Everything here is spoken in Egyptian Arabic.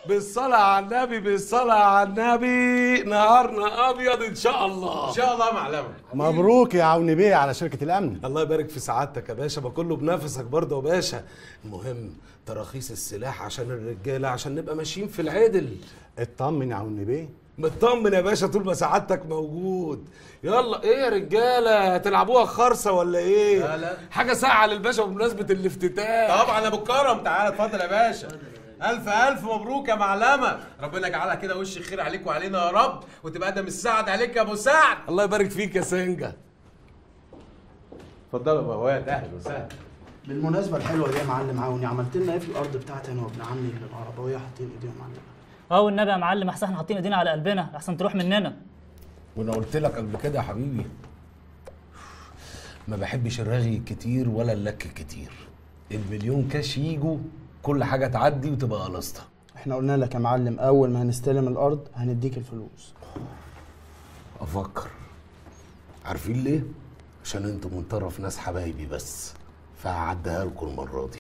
بالصلاة على النبي بالصلاة على النبي نهارنا ابيض ان شاء الله ان شاء الله يا معلمه مبروك يا عوني بيه على شركه الامن الله يبارك في سعادتك يا باشا ما كله بنفسك برضه يا باشا المهم تراخيص السلاح عشان الرجاله عشان نبقى ماشيين في العدل اطمن يا عوني بيه مطمن يا باشا طول ما سعادتك موجود يلا ايه يا رجاله هتلعبوها خرصه ولا ايه لا، لا. حاجه ساعه للباشا بمناسبه الافتتاح طبعا ابو الكرم تعالى اتفضل يا باشا الف الف مبروك يا معلمه ربنا يجعلها كده وش خير عليك وعلينا يا رب وتبقى ادم السعد عليك يا ابو سعد الله يبارك فيك يا سنجه اتفضلوا يا بهوات اهلا وسهلا بالمناسبة الحلوة دي يا معلم عوني عملت لنا ايه في الأرض بتاعتي أنا وابن عمي اللي العربوية حاطين إيديهم عليها اه والنبي يا معلم احسن احنا حاطين ايدينا على قلبنا احسن تروح مننا وانا قلت لك قبل كده يا حبيبي ما بحبش الرغي الكتير ولا اللك الكتير المليون كاش يجوا كل حاجه تعدي وتبقى قلصتها احنا قلنا لك يا معلم أول ما هنستلم الأرض هنديك الفلوس افكر عارفين ليه عشان انتوا من طرف ناس حبايبي بس فهعديها لكم المره دي